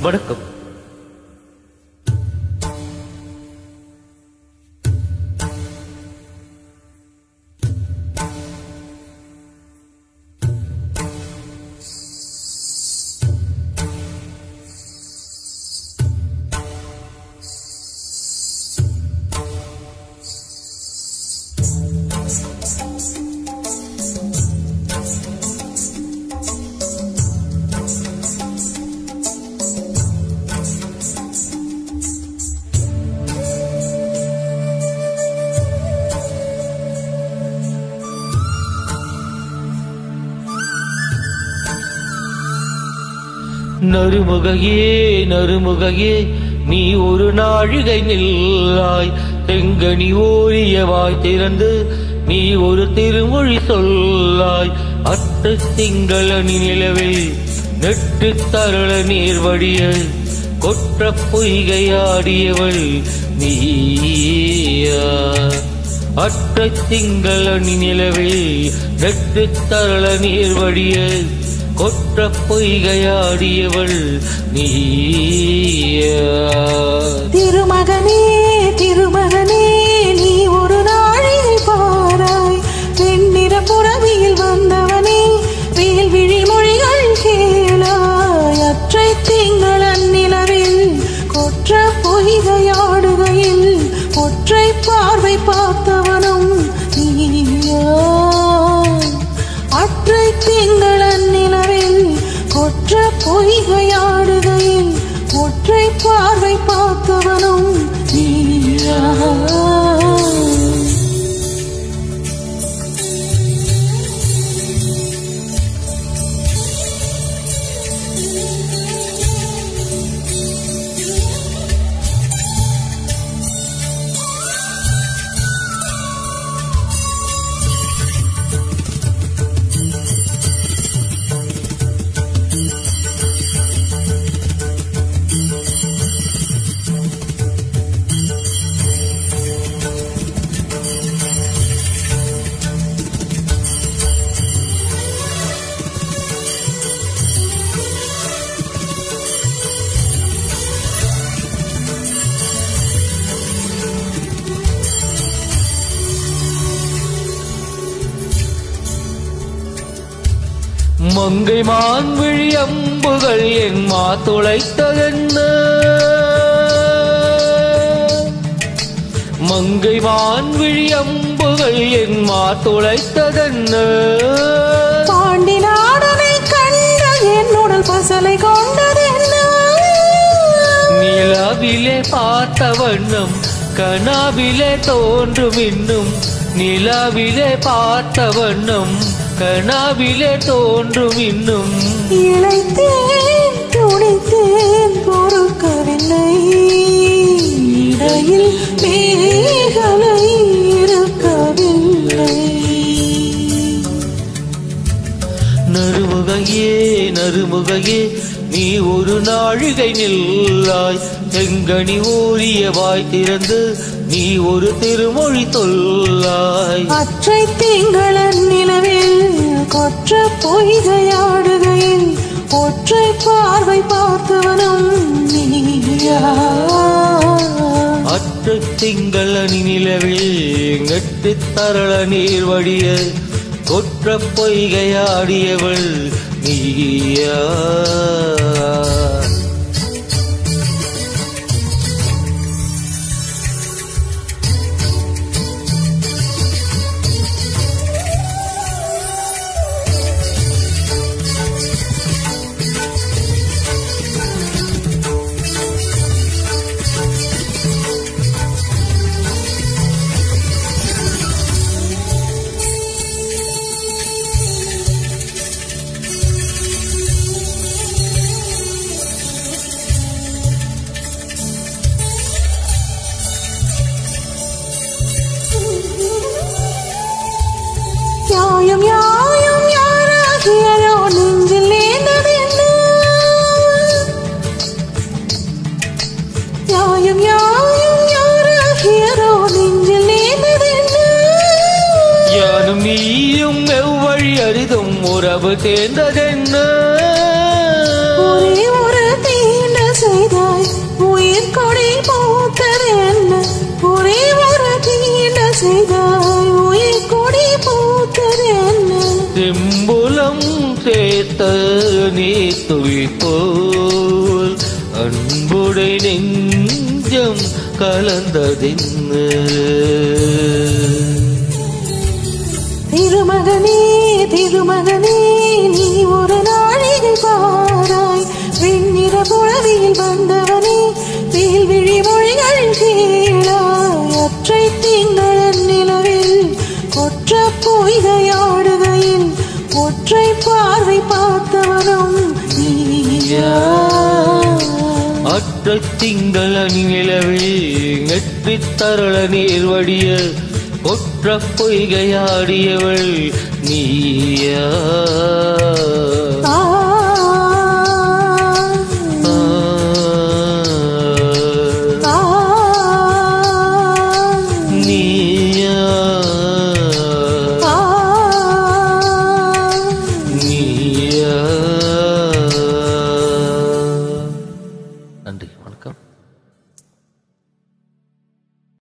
வணக்கம் நறுமுகையே நறுமுகையே நீ ஒரு நாழிகை நில்லாய் தெங்கனி ஓரியவாய் திறந்து நீ ஒரு திருமொழி சொல்லாய் அத்த திங்களனி நிலவில் நெட்டு தரள நீர் வடிய கொற்ற பொய்கையாடியவள் நீயா அற்ற திங்களனி நிலவில் நெட்டு தரள நீர் வடிய கொற்ற பொய்கையாடியவள் நீயா திருமகனே திருமகனே நீ ஒரு நாழிகை பாராய் வெண்ணிற புறவியில் வந்தவனே வேல்விழி மொழிகள் கேளாய் அற்றை திங்களன் நிலவில் கொற்ற பொய்கையாடுகையில் ஒற்றை பார்வை பார்த்தவனும் நீயா அற்றை திங்களன் நிலவில் கொற்ற பொய்கையாடுகையில் ஒற்றை பார்வை பார்த்தவனும் நீயா மங்கை மான்விழி அம்புகள் என் மா துளைத்ததென்ன மங்கை மான்விழி அம்புகள் என் மா துளைத்ததென்ன பாண்டி நாடனை கண்ட என்னுடல் பசலை கொண்டதென்ன நிலவிலே பார்த்த வண்ணம் கனாவிலே தோன்றும் இன்னும் நிலவிலே பார்த்த வண்ணம் கனாவிலே தோன்றும் இன்னும் இழைத்தேன் துணித்தேன் பொறுக்கவில்லை இடையில் மேகலை இருக்கவில்லை நறுமுகையே நறுமுகையே நீ ஒரு நாழிகை நில்லாய் செங்கனி ஊறிய வாய் திறந்து நீ ஒரு திருமொழி சொல்லாய் அற்றை திங்களன் நிலவில் கொற்ற பொய்கையாடுகையில் ஒற்றை பார்வை பார்த்தவனும் நீயா அற்ற திங்களனி நிலவில் நெட்டு தரள நீர் வடிய கொற்ற பொய்கையாடியவள் நீயா நியாயம் நியாயம் யாராகியரோ நெஞ்சில் நேர்ந்ததென்ன நியாயம் நியாயம் யாராகியரோ நெஞ்சில் நேர்ந்ததென்ன யானும் நீயும் எவ்வழி அரிதும் உறவு தேர்ந்ததென்ன ஒரே ஒரு தீண்ட என்னுடைய நெஞ்சம் கலந்ததென்ன திருமகனே திருமகனே நீ ஒரு நாழிகை பாராய் வெண்ணிற புலவியில் வந்தவனே வேல்விழி மொழிகள் கேளாய் அற்றை திங்களன் நிலவில் கொற்ற பொய்கையாடுகையில் ஒற்றை பார்வை பார்த்தவனும் நீயா அற்ற திங்கள் நிலவில் நெற்றி தரள நீர் வடிய ஒற்ற பொய்கையாடியவள் நீயா ஆ